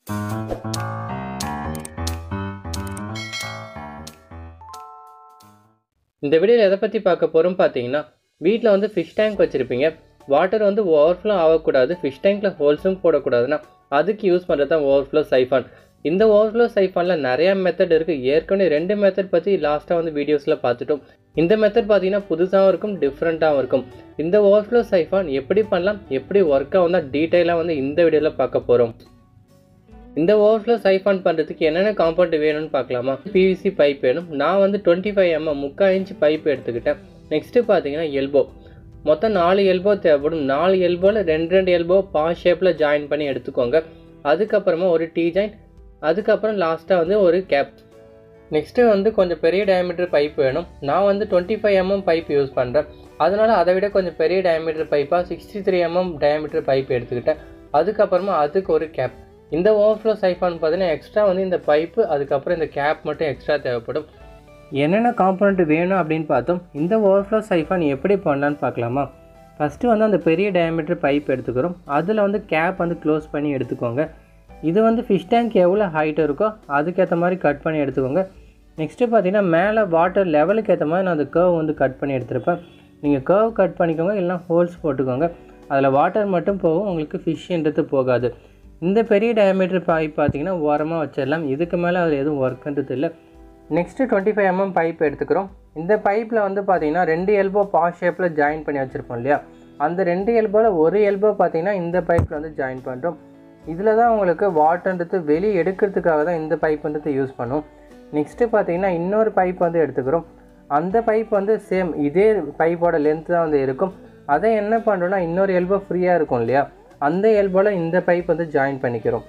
இந்த வீடியோவில் எதை பற்றி பார்க்க போகிறோம் பார்த்தீங்கன்னா வீட்டில் வந்து ஃபிஷ் டேங்க் வச்சுருப்பீங்க வாட்டர் வந்து ஓவர்ஃப்ளோ ஆகக்கூடாது ஃபிஷ் டேங்க்கில் ஹோல்ஸும் போடக்கூடாதுன்னா அதுக்கு யூஸ் பண்ணுறது தான் ஓவர்ஃப்ளோ சைஃபான் இந்த ஓவர்ஃப்ளோ சைஃபானில் நிறையா மெத்தட் இருக்குது ஏற்கனவே ரெண்டு மெத்தட் பற்றி லாஸ்ட்டாக வந்து வீடியோஸில் பார்த்துட்டோம் இந்த மெத்தட் பார்த்தீங்கன்னா புதுசாகவும் இருக்கும் டிஃப்ரெண்ட்டாகவும் இருக்கும் இந்த ஓவர்ஃப்ளோ சைஃபான் எப்படி பண்ணலாம் எப்படி ஒர்க் ஆகும்னா டீட்டெயிலாக வந்து இந்த வீடியோவில் பார்க்க போகிறோம் இந்த ஓவர்ஃப்ளோ சைஃபான் பண்ணுறதுக்கு என்னென்ன காம்பவுண்ட் வேணும்னு பார்க்கலாமா பிவிசி பைப் வேணும் நான் வந்து டுவெண்ட்டி ஃபைவ் எம்எம் முக்கால் இன்ச் பைப் எடுத்துக்கிட்டேன் நெக்ஸ்ட்டு பார்த்தீங்கன்னா எல்போ மொத்தம் நாலு எல்போ தேவைப்படும் நாலு எல்போவில் ரெண்டு ரெண்டு எல்போ பா ஷேப்பில் ஜாயின் பண்ணி எடுத்துக்கோங்க அதுக்கப்புறமா ஒரு டீ ஜாயின் அதுக்கப்புறம் லாஸ்ட்டாக வந்து ஒரு கேப் நெக்ஸ்ட்டு வந்து கொஞ்சம் பெரிய டயமீட்டர் பைப் வேணும் நான் வந்து twenty five MM pipe use பண்ணுறேன் அதனால் அதை விட கொஞ்சம் பெரிய டயமீட்டர் பைப்பாக sixty three MM diameter pipe எடுத்துக்கிட்டேன் அதுக்கப்புறமா அதுக்கு ஒரு கேப் இந்த ஓவர்ஃப்ளோ சைஃபான் பார்த்தீங்கன்னா எக்ஸ்ட்ரா வந்து இந்த பைப்பு அதுக்கப்புறம் இந்த கேப் மட்டும் எக்ஸ்ட்ரா தேவைப்படும் என்னென்ன காம்பனண்ட் வேணும் அப்படின்னு பார்த்தோம் இந்த ஓவர்ஃப்ளோ சைஃபான் எப்படி பண்ணலான்னு பார்க்கலாமா ஃபஸ்ட்டு வந்து அந்த பெரிய டயமீட்டர் பைப் எடுத்துக்கிறோம் அதில் வந்து கேப் வந்து க்ளோஸ் பண்ணி எடுத்துக்கோங்க இது வந்து ஃபிஷ் டேங்க் எவ்வளோ ஹைட் இருக்கோ அதுக்கேற்ற மாதிரி கட் பண்ணி எடுத்துக்கோங்க நெக்ஸ்ட்டு பார்த்தீங்கன்னா மேலே வாட்டர் லெவலுக்கு ஏற்ற மாதிரி நான் அந்த கர்வ் வந்து கட் பண்ணி எடுத்திருப்பேன் நீங்கள் கர்வ் கட் பண்ணிக்கோங்க இல்லைனா ஹோல்ஸ் போட்டுக்கோங்க அதில் வாட்டர் மட்டும் போகும் உங்களுக்கு ஃபிஷ்ன்றது போகாது இந்த பெரிய டயமீட்டர் பைப் பார்த்தீங்கன்னா ஓரமாக வச்சிடலாம் இதுக்கு மேலே அதில் எதுவும் ஒர்க்குன்றது இல்லை next twenty five MM pipe எடுத்துக்கிறோம் இந்த பைப்பில் வந்து பார்த்தீங்கன்னா ரெண்டு எல்போ பா ஷேப்பில் ஜாயின் பண்ணி வச்சுருப்போம் இல்லையா அந்த ரெண்டு எல்போவில் ஒரு எல்போ பார்த்தீங்கன்னா இந்த பைப்பில் வந்து ஜாயின் பண்ணுறோம் இதில் தான் உங்களுக்கு வாட்டர்ன்றது வெளியே எடுக்கிறதுக்காக தான் இந்த பைப்புன்றது யூஸ் பண்ணும் நெக்ஸ்ட்டு பார்த்தீங்கன்னா இன்னொரு பைப் வந்து எடுத்துக்கிறோம் அந்த பைப் வந்து சேம் இதே பைப்போட லென்த் தான் வந்து இருக்கும் அதை என்ன பண்ணுறோன்னா இன்னொரு எல்போ ஃப்ரீயாக இருக்கும் இல்லையா அந்த எல்போவில் இந்த பைப் வந்து ஜாயின் பண்ணிக்கிறோம்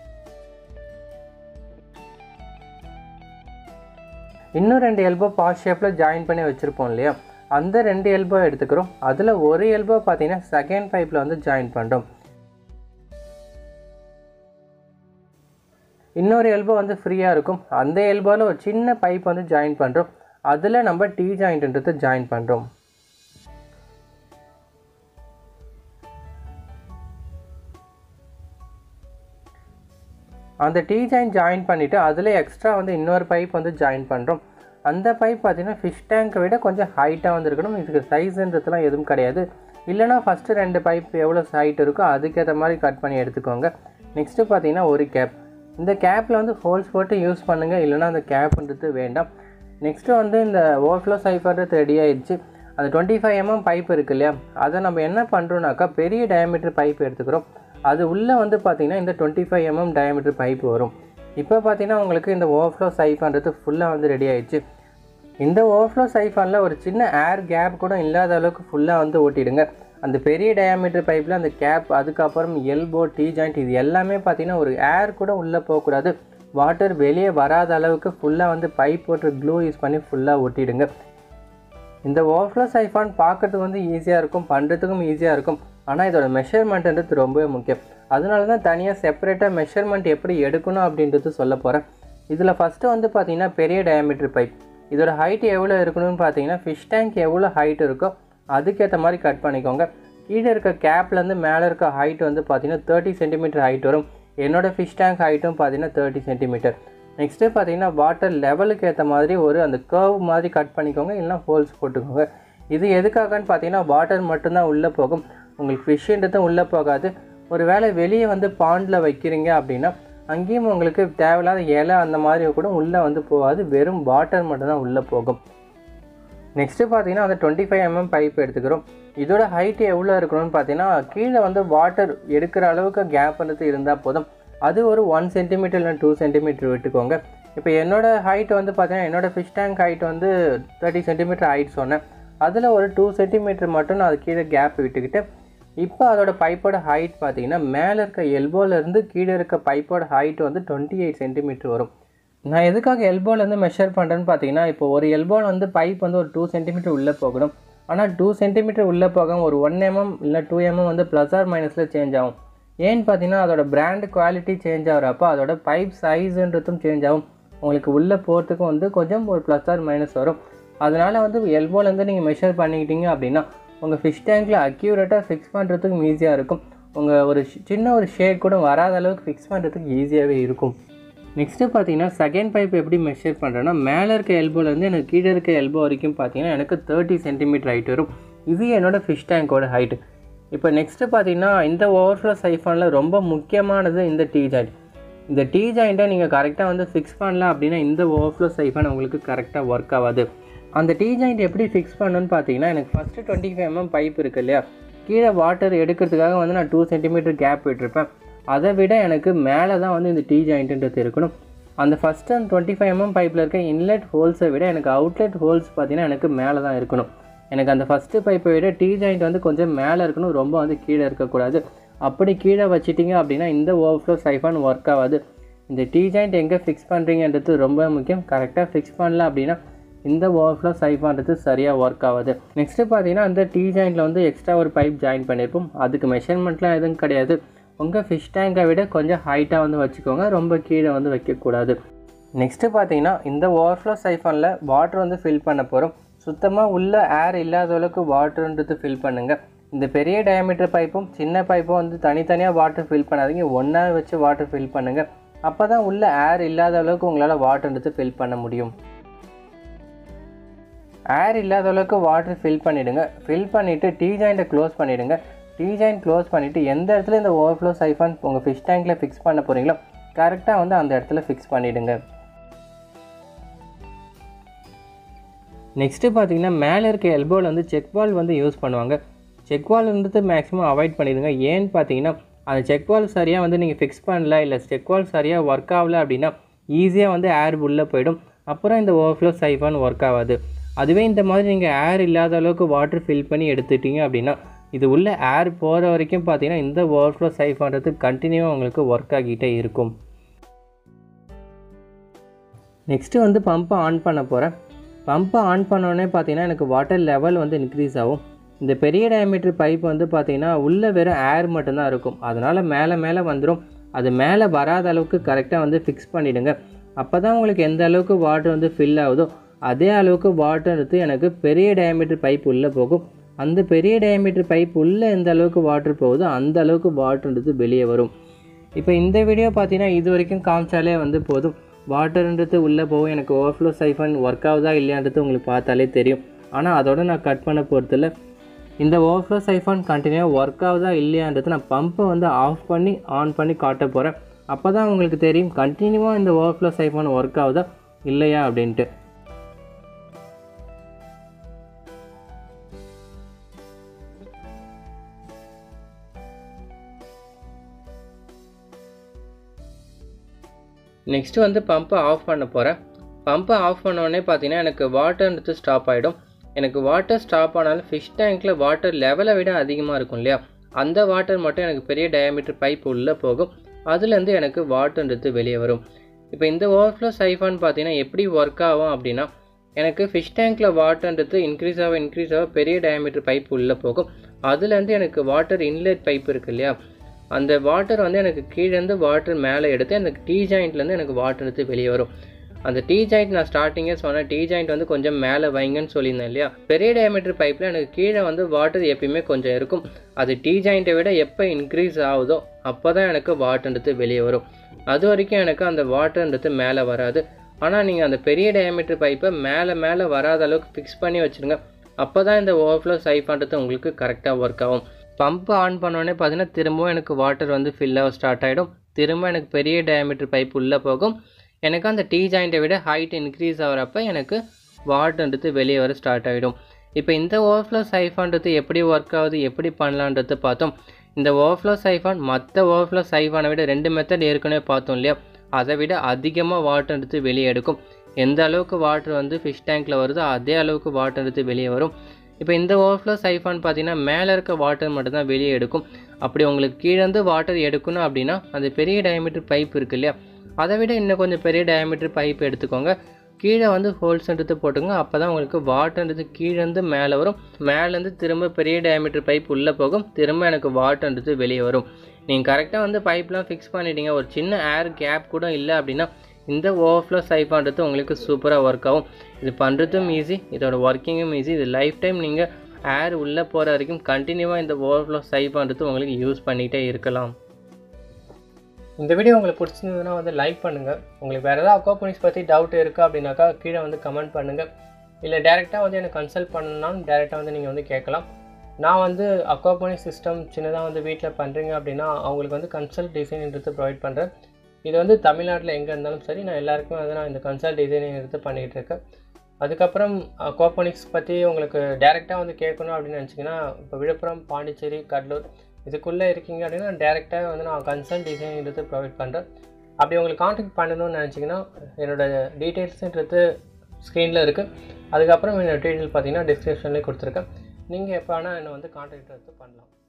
இன்னும் ரெண்டு எல்போ பாஸ் ஷேப்பில் ஜாயின் பண்ணி வச்சுருப்போம் இல்லையா அந்த ரெண்டு எல்போ எடுத்துக்கிறோம் அதில் ஒரு எல்போ பார்த்தீங்கன்னா செகண்ட் பைப்பில் வந்து ஜாயின் பண்ணுறோம் இன்னொரு எல்போ வந்து ஃப்ரீயாக இருக்கும் அந்த எல்போவில் ஒரு சின்ன பைப் வந்து ஜாயின் பண்ணுறோம் அதில் நம்ம டீ ஜாயின்ட்ன்றது ஜாயின் பண்ணுறோம் அந்த டீ ஜாயின் ஜாயின் பண்ணிவிட்டு அதில் எக்ஸ்ட்ரா வந்து இன்னொரு பைப் வந்து ஜாயின் பண்ணுறோம் அந்த பைப் பார்த்தீங்கன்னா ஃபிஷ் டேங்க்கை விட கொஞ்சம் ஹைட்டாக வந்து இருக்கணும் இதுக்கு சைஸுன்றதுலாம் எதுவும் கிடையாது இல்லைனா ஃபஸ்ட்டு ரெண்டு பைப் எவ்வளோ ஹைட் இருக்கோ அதுக்கேற்ற மாதிரி கட் பண்ணி எடுத்துக்கோங்க நெக்ஸ்ட்டு பார்த்தீங்கன்னா ஒரு கேப் இந்த கேப்பில் வந்து ஹோல்ஸ் போட்டு யூஸ் பண்ணுங்கள் இல்லைனா அந்த கேப்ன்றது வேண்டாம் நெக்ஸ்ட்டு வந்து இந்த ஓவர்ஃப்ளோ சைஃபர்ன்றது ரெடி ஆயிடுச்சு அந்த டுவெண்ட்டி ஃபைவ் எம்எம் பைப் இருக்கு இல்லையா அதை நம்ம என்ன பண்ணுறோம்னாக்கா பெரிய டயமீட்டர் பைப் எடுத்துக்கிறோம் அது உள்ளே வந்து பார்த்திங்கன்னா இந்த twenty five MM diameter pipe வரும் இப்போ பார்த்தீங்கன்னா உங்களுக்கு இந்த ஓவர்ஃப்ளோ சைஃபான்றது ஃபுல்லாக வந்து ரெடி ஆயிடுச்சு இந்த ஓவர்ஃப்ளோ சைஃபானில் ஒரு சின்ன ஏர் கேப் கூட இல்லாத அளவுக்கு ஃபுல்லாக வந்து ஓட்டிடுங்க அந்த பெரிய டயாமீட்டர் பைப்பில் அந்த கேப் அதுக்கப்புறம் எல்போ டீ ஜாயிண்ட் இது எல்லாமே பார்த்தீங்கன்னா ஒரு ஏர் கூட உள்ளே போகக்கூடாது வாட்டர் வெளியே வராத அளவுக்கு ஃபுல்லாக வந்து பைப் போட்டு க்ளூ யூஸ் பண்ணி ஃபுல்லாக ஒட்டிடுங்க இந்த ஓவர்ஃப்ளோ சைஃபான் பார்க்குறதுக்கு வந்து ஈஸியாக இருக்கும் பண்ணுறதுக்கும் ஈஸியாக இருக்கும் ஆனால் இதோட மெஷர்மெண்ட்ன்றது ரொம்பவே முக்கியம் அதனால தான் தனியாக செப்பரேட்டாக மெஷர்மெண்ட் எப்படி எடுக்கணும் அப்படின்றது சொல்ல போகிறேன் இதில் ஃபஸ்ட்டு வந்து பார்த்திங்கன்னா பெரிய டயாமீட்டர் பைப் இதோட ஹைட் எவ்வளோ இருக்கணும்னு பார்த்தீங்கன்னா ஃபிஷ் டேங்க் எவ்வளோ ஹைட் இருக்கோ அதுக்கேற்ற மாதிரி கட் பண்ணிக்கோங்க கீழே இருக்க கேப்லேருந்து மேலே இருக்க ஹைட் வந்து பார்த்தீங்கன்னா தேர்ட்டி சென்டிமீட்டர் ஹைட் வரும் என்னோடய ஃபிஷ் டேங்க் ஹைட்டும் பார்த்தீங்கன்னா தேர்ட்டி சென்டிமீட்டர் நெக்ஸ்ட்டு பார்த்தீங்கன்னா வாட்டர் லெவலுக்கு ஏற்ற மாதிரி ஒரு அந்த கர்வ் மாதிரி கட் பண்ணிக்கோங்க இல்லைனா ஹோல்ஸ் போட்டுக்கோங்க இது எதுக்காகன்னு பார்த்தீங்கன்னா வாட்டர் மட்டும்தான் உள்ளே போகும் உங்களுக்கு ஃபிஷ்ஷுன்றதும் உள்ளே போகாது ஒரு வேளை வெளியே வந்து பாண்டில் வைக்கிறீங்க அப்படின்னா அங்கேயும் உங்களுக்கு தேவையில்லாத இலை அந்த மாதிரி கூட உள்ளே வந்து போகாது வெறும் வாட்டர் மட்டும்தான் உள்ளே போகும் நெக்ஸ்ட்டு பார்த்தீங்கன்னா அந்த டுவெண்ட்டி ஃபைவ் எம்எம் பைப் எடுத்துக்கிறோம் இதோட ஹைட் எவ்வளோ இருக்கணும்னு பார்த்தீங்கன்னா கீழே வந்து வாட்டர் எடுக்கிற அளவுக்கு கேப்ன்றது இருந்தால் போதும் அது ஒரு ஒன் சென்டிமீட்டர் இல்லை டூ சென்டிமீட்டர் விட்டுக்கோங்க இப்போ என்னோடய ஹைட் வந்து பார்த்தீங்கன்னா என்னோடய ஃபிஷ் டேங்க் ஹைட் வந்து தேர்ட்டி சென்டிமீட்டர் ஹைட் சொன்னேன் அதில் ஒரு டூ சென்டிமீட்டர் மட்டும் நான் அது கீழே கேப் விட்டுக்கிட்டு இப்போ அதோட பைப்போட ஹைட் பார்த்தீங்கன்னா மேலே இருக்க எல்போலேருந்து கீழே இருக்க பைப்போட ஹைட் வந்து டுவெண்ட்டி எயிட் சென்டிமீட்டர் வரும் நான் எதுக்காக எல்போலேருந்து மெஷர் பண்ணுறேன்னு பார்த்தீங்கன்னா இப்போ ஒரு எல்போவில் வந்து பைப் வந்து ஒரு டூ சென்டிமீட்டர் உள்ளே போகணும் ஆனால் டூ சென்டிமீட்டர் உள்ளே போக ஒரு ஒன் எம்எம் இல்லை டூ எம்எம் வந்து ப்ளஸ் ஆர் மைனஸில் சேஞ்ச் ஆகும் ஏன்னு பார்த்தீங்கன்னா அதோட பிராண்ட் குவாலிட்டி சேஞ்ச் ஆகிறப்போ அதோட பைப் சைஸுன்றதும் சேஞ்ச் ஆகும் உங்களுக்கு உள்ளே போகிறதுக்கும் வந்து கொஞ்சம் ஒரு ப்ளஸ் ஆர் மைனஸ் வரும் அதனால் வந்து எல்போலேருந்து நீங்கள் மெஷர் பண்ணிக்கிட்டீங்க அப்படின்னா உங்கள் ஃபிஷ் டேங்க்கில் அக்யூரேட்டாக ஃபிக்ஸ் பண்ணுறதுக்கும் ஈஸியாக இருக்கும் உங்கள் ஒரு ஷ்- சின்ன ஒரு ஷேட் கூட வராத அளவுக்கு ஃபிக்ஸ் பண்ணுறதுக்கு ஈஸியாகவே இருக்கும் நெக்ஸ்ட்டு பார்த்தீங்கன்னா செகண்ட் பைப் எப்படி மெஷர் பண்ணுறேன்னா மேலே இருக்க எல்போலேருந்து எனக்கு கீழே இருக்க எல்போ வரைக்கும் பார்த்தீங்கன்னா எனக்கு தேர்ட்டி சென்டிமீட்டர் ஹைட் வரும் இது என்னோட ஃபிஷ் டேங்கோட ஹைட்டு இப்போ நெக்ஸ்ட்டு பார்த்தீங்கன்னா இந்த ஓவர்ஃப்ளோ சைஃபானில் ரொம்ப முக்கியமானது இந்த டீ ஜாயிண்ட் இந்த டீ ஜாயிண்ட்டை நீங்கள் கரெக்டாக வந்து ஃபிக்ஸ் பண்ணல அப்படின்னா இந்த ஓவர்ஃப்ளோ சைஃபான் உங்களுக்கு கரெக்டாக ஒர்க் ஆகாது அந்த டீ ஜாயிண்ட் எப்படி ஃபிக்ஸ் பண்ணணும்னு பார்த்தீங்கன்னா எனக்கு first twenty five MM pipe இருக்கு இல்லையா கீழே வாட்டர் எடுக்கிறதுக்காக வந்து நான் டூ சென்டிமீட்டர் கேப் விட்டுருப்பேன் அதை விட எனக்கு மேலே தான் வந்து இந்த டீ ஜாயிண்ட்டுன்றது இருக்கணும் அந்த first and twenty five MM பைப்பில் இருக்க இன்லெட் ஹோல்ஸை விட எனக்கு அவுட்லெட் ஹோல்ஸ் பார்த்தீங்கன்னா எனக்கு மேலே தான் இருக்கணும் எனக்கு அந்த ஃபஸ்ட்டு பைப்பை விட டீ ஜாயிண்ட் வந்து கொஞ்சம் மேலே இருக்கணும் ரொம்ப வந்து கீழே இருக்கக்கூடாது அப்படி கீழே வச்சிட்டிங்க அப்படின்னா இந்த ஓவர்ஃப்ளோ சைஃபான் ஒர்க் ஆகாது இந்த டீ ஜாயிண்ட் எங்கே ஃபிக்ஸ் பண்ணுறீங்கன்றது ரொம்ப முக்கியம் கரெக்டாக ஃபிக்ஸ் பண்ணல அப்படின்னா இந்த ஓவர்ஃப்ளோ சைஃபான்றது சரியாக ஒர்க் ஆகாது நெக்ஸ்ட்டு பார்த்தீங்கன்னா அந்த டீ ஜாயிண்டில் வந்து எக்ஸ்ட்ரா ஒரு பைப் ஜாயின் பண்ணியிருப்போம் அதுக்கு மெஷர்மெண்ட்லாம் எதுவும் கிடையாது உங்கள் ஃபிஷ் டேங்கை விட கொஞ்சம் ஹைட்டாக வந்து வச்சுக்கோங்க ரொம்ப கீழே வந்து வைக்கக்கூடாது நெக்ஸ்ட்டு பார்த்தீங்கன்னா இந்த ஓவர்ஃப்ளோ சைஃபானில் வாட்டர் வந்து ஃபில் பண்ண போகிறோம் சுத்தமாக உள்ள ஏர் இல்லாத அளவுக்கு வாட்டர்ன்றது ஃபில் பண்ணுங்கள் இந்த பெரிய டயமீட்டர் பைப்பும் சின்ன பைப்பும் வந்து தனித்தனியாக வாட்டர் ஃபில் பண்ணாதீங்க ஒன்றா வச்சு வாட்டர் ஃபில் பண்ணுங்கள் அப்போ தான் உள்ள ஏர் இல்லாத அளவுக்கு உங்களால் வாட்டர்ன்றது ஃபில் பண்ண முடியும் ஏர் இல்லாத அளவுக்கு வாட்டர் ஃபில் பண்ணிவிடுங்க ஃபில் பண்ணிவிட்டு டீ ஜாயிண்ட்டை க்ளோஸ் பண்ணிவிடுங்க டீ ஜாயிண்ட் க்ளோஸ் பண்ணிவிட்டு எந்த இடத்துல இந்த ஓவர்ஃப்ளோ சைஃபான் உங்கள் ஃபிஷ் டேங்க்கில் ஃபிக்ஸ் பண்ண போகிறீங்களோ கரெக்டாக வந்து அந்த இடத்துல ஃபிக்ஸ் பண்ணிவிடுங்க நெக்ஸ்ட்டு பார்த்தீங்கன்னா மேலே இருக்க எல்போவில் வந்து செக் வால் வந்து யூஸ் பண்ணுவாங்க செக் வால்ன்றது மேக்ஸிமம் அவாய்ட் பண்ணிடுங்க ஏன்னு பார்த்தீங்கன்னா அந்த செக் வால் சரியாக வந்து நீங்கள் ஃபிக்ஸ் பண்ணல இல்லை செக் வால் சரியாக ஒர்க் ஆகல அப்படின்னா ஈஸியாக வந்து ஏர் உள்ளே போயிடும் அப்புறம் இந்த ஓவர்ஃப்ளோ சைஃபான் ஒர்க் ஆகாது அதுவே இந்த மாதிரி நீங்கள் ஏர் இல்லாத அளவுக்கு வாட்டர் ஃபில் பண்ணி எடுத்துட்டீங்க அப்படின்னா இது உள்ள ஏர் போகிற வரைக்கும் பார்த்தீங்கன்னா இந்த ஓவர்ஃப்ளோ சைஃபான்றது கண்டினியூவாக உங்களுக்கு ஒர்க் ஆகிட்டே இருக்கும் நெக்ஸ்ட்டு வந்து பம்பை ஆன் பண்ண போகிறேன் பம்பை ஆன் பண்ணோடனே பார்த்தீங்கன்னா எனக்கு வாட்டர் லெவல் வந்து இன்க்ரீஸ் ஆகும் இந்த பெரிய டயமீட்டர் பைப் வந்து பார்த்தீங்கன்னா உள்ளே வெறும் ஏர் மட்டும்தான் இருக்கும் அதனால் மேலே மேலே வந்துடும் அது மேலே வராத அளவுக்கு கரெக்டாக வந்து ஃபிக்ஸ் பண்ணிவிடுங்க அப்போ தான் உங்களுக்கு எந்த அளவுக்கு வாட்டர் வந்து ஃபில் ஆகுதோ அதே அளவுக்கு வாட்டர் எடுத்து எனக்கு பெரிய டயமீட்டர் பைப் உள்ளே போகும் அந்த பெரிய டயமீட்டர் பைப் உள்ளே எந்த அளவுக்கு வாட்டர் போகுதோ அந்த அளவுக்கு வாட்டர்ன்றது வெளியே வரும் இப்போ இந்த வீடியோ பார்த்தீங்கன்னா இது வரைக்கும் காமிச்சாலே வந்து போதும் வாட்டர்ன்றது உள்ளே போகும் எனக்கு ஓவர்ஃப்ளோ சைஃபன் ஒர்க் ஆகுதா இல்லையான்றது உங்களுக்கு பார்த்தாலே தெரியும் ஆனால் அதோட நான் கட் பண்ண போகிறதில்ல இந்த ஓவர்ஃப்ளோ சைஃபான் கண்டினியூவாக ஒர்க் ஆகுதா இல்லையான்றது நான் பம்பை வந்து ஆஃப் பண்ணி ஆன் பண்ணி காட்ட போகிறேன் அப்போ தான் உங்களுக்கு தெரியும் கண்டினியூவாக இந்த ஓவர்ஃப்ளோ சைஃபான் ஒர்க் ஆகுதா இல்லையா அப்படின்ட்டு நெக்ஸ்ட்டு வந்து பம்பை ஆஃப் பண்ண போகிறேன் பம்பை ஆஃப் பண்ணோடனே பார்த்தீங்கன்னா எனக்கு வாட்டர்ன்றது ஸ்டாப் ஆகிடும் எனக்கு வாட்டர் ஸ்டாப் ஆனாலும் ஃபிஷ் டேங்க்கில் வாட்டர் லெவலை விட அதிகமாக இருக்கும் இல்லையா அந்த வாட்டர் மட்டும் எனக்கு பெரிய டயாமீட்டர் பைப் உள்ளே போகும் அதுலேருந்து எனக்கு வாட்டர்ன்றது வெளியே வரும் இப்போ இந்த ஓவர்ஃப்ளோ சைஃபான் பார்த்தீங்கன்னா எப்படி ஒர்க் ஆகும் அப்படின்னா எனக்கு ஃபிஷ் டேங்க்கில் வாட்டர்ன்றது இன்க்ரீஸ் ஆக இன்க்ரீஸ் ஆக பெரிய டயாமீட்டர் பைப் உள்ளே போகும் அதுலேருந்து எனக்கு வாட்டர் இன்லெட் பைப் இருக்கு இல்லையா அந்த வாட்டர் வந்து எனக்கு கீழேருந்து வாட்டர் மேலே எடுத்து அந்த டீ ஜாயிண்ட்லேருந்து எனக்கு வாட்டர் எடுத்து வெளியே வரும் அந்த டீ ஜாயிண்ட் நான் ஸ்டார்டிங்கே சொன்னேன் டீ ஜாயிண்ட் வந்து கொஞ்சம் மேலே வைங்கன்னு சொல்லியிருந்தேன் இல்லையா பெரிய டயமீட்டர் பைப்பில் எனக்கு கீழே வந்து வாட்டர் எப்பயுமே கொஞ்சம் இருக்கும் அது டீ ஜாயிண்ட்டை விட எப்போ இன்க்ரீஸ் ஆகுதோ அப்போ தான் எனக்கு வாட்டர்ன்றது வெளியே வரும் அது வரைக்கும் எனக்கு அந்த வாட்டர்ன்றது மேலே வராது ஆனால் நீங்கள் அந்த பெரிய டயமீட்டர் பைப்பை மேலே மேலே வராத அளவுக்கு ஃபிக்ஸ் பண்ணி வச்சுருங்க அப்போ தான் இந்த ஓவர்ஃப்ளோ சைஃபான்றது உங்களுக்கு கரெக்டாக ஒர்க் ஆகும் பம்பு ஆன் பண்ணோடனே பார்த்தீங்கன்னா திரும்பவும் எனக்கு வாட்டர் வந்து ஃபில் ஆக ஸ்டார்ட் ஆகிடும் திரும்ப எனக்கு பெரிய டயமீட்டர் பைப் உள்ளே போகும் எனக்கு அந்த டீ ஜாயிண்ட்டை விட ஹைட் இன்க்ரீஸ் ஆகிறப்ப எனக்கு வாட்டர்ன்றது வெளியே வர ஸ்டார்ட் ஆகிடும் இப்போ இந்த ஓவர்ஃப்ளோ சைஃபான்றது எப்படி ஒர்க் ஆகுது எப்படி பண்ணலான்றது பார்த்தோம் இந்த ஓவர்ஃப்ளோ சைஃபான் மற்ற ஓவர்ஃப்ளோ சைஃபானை விட ரெண்டு மெத்தட் ஏற்கனவே பார்த்தோம் இல்லையா அதை விட அதிகமாக வாட்டர்ன்றது வெளியே எடுக்கும் எந்த அளவுக்கு வாட்டர் வந்து ஃபிஷ் டேங்க்கில் வருதோ அதே அளவுக்கு வாட்டர்ன்றது வெளியே வரும் இப்போ இந்த ஓவர்ஃப்ளோ சைஃபான் பார்த்தீங்கன்னா மேலே இருக்க வாட்டர் மட்டும்தான் வெளியே எடுக்கும் அப்படி உங்களுக்கு கீழேருந்து வாட்டர் எடுக்கணும் அப்படின்னா அந்த பெரிய டயமீட்டர் பைப் இருக்கு இல்லையா அதை விட இன்னும் கொஞ்சம் பெரிய டயமீட்டர் பைப் எடுத்துக்கோங்க கீழே வந்து ஹோல்ஸ்ன்றது போட்டுங்க அப்போ தான் உங்களுக்கு வாட்டர்ன்றது கீழேருந்து மேலே வரும் மேலேருந்து திரும்ப பெரிய டயமீட்டர் பைப் உள்ளே போகும் திரும்ப எனக்கு வாட்டர்ன்றது வெளியே வரும் நீங்கள் கரெக்டாக வந்து பைப்லாம் ஃபிக்ஸ் பண்ணிட்டீங்க ஒரு சின்ன ஏர் கேப் கூட இல்லை அப்படின்னா இந்த ஓவர்ஃப்ளோ சைஃபான்றது உங்களுக்கு சூப்பராக ஒர்க் ஆகும் இது பண்ணுறதும் ஈஸி இதோட ஒர்க்கிங்கும் ஈஸி இது லைஃப் டைம் நீங்கள் ஏர் உள்ளே போகிற வரைக்கும் கண்டினியூவாக இந்த ஓவர்ஃப்ளோ சரி பண்ணுறது உங்களுக்கு யூஸ் பண்ணிகிட்டே இருக்கலாம் இந்த வீடியோ உங்களுக்கு பிடிச்சிருந்ததுன்னா வந்து லைக் பண்ணுங்கள் உங்களுக்கு வேறு ஏதாவது அக்வாபோனிக்ஸ் பற்றி டவுட் இருக்குது அப்படின்னாக்கா கீழே வந்து கமெண்ட் பண்ணுங்கள் இல்லை டேரெக்டாக வந்து எனக்கு கன்சல்ட் பண்ணணும்னாலும் டேரெக்டாக வந்து நீங்கள் வந்து கேட்கலாம் நான் வந்து அக்வாபோனிக் சிஸ்டம் சின்னதாக வந்து வீட்டில் பண்ணுறீங்க அப்படின்னா அவங்களுக்கு வந்து கன்சல்ட் டிசைன்ன்றது ப்ரொவைட் பண்ணுறேன் இது வந்து தமிழ்நாட்டில் எங்கே இருந்தாலும் சரி நான் எல்லாருக்குமே வந்து நான் இந்த கன்சல்ட் டிசைனிங் எடுத்து பண்ணிகிட்டு இருக்கேன் அதுக்கப்புறம் அக்வாபோனிக்ஸ் பற்றி உங்களுக்கு டேரெக்டாக வந்து கேட்கணும் அப்படின்னு நினச்சிங்கன்னா இப்போ விழுப்புரம் பாண்டிச்சேரி கடலூர் இதுக்குள்ளே இருக்கீங்க அப்படின்னா டேரெக்டாக வந்து நான் கன்சல்ட் டிசைன் எடுத்து ப்ரொவைட் பண்ணுறேன் அப்படி உங்களுக்கு காண்டாக்ட் பண்ணணும்னு நினச்சிங்கன்னா என்னோடய டீட்டெயில்ஸுன்றது ஸ்க்ரீனில் இருக்குது அதுக்கப்புறம் என்னோடய டீட்டெயில் பார்த்தீங்கன்னா டிஸ்கிரிப்ஷன்லேயே கொடுத்துருக்கேன் நீங்கள் எப்போ வேணால் என்னை வந்து காண்டாக்ட் எடுத்து பண்ணலாம்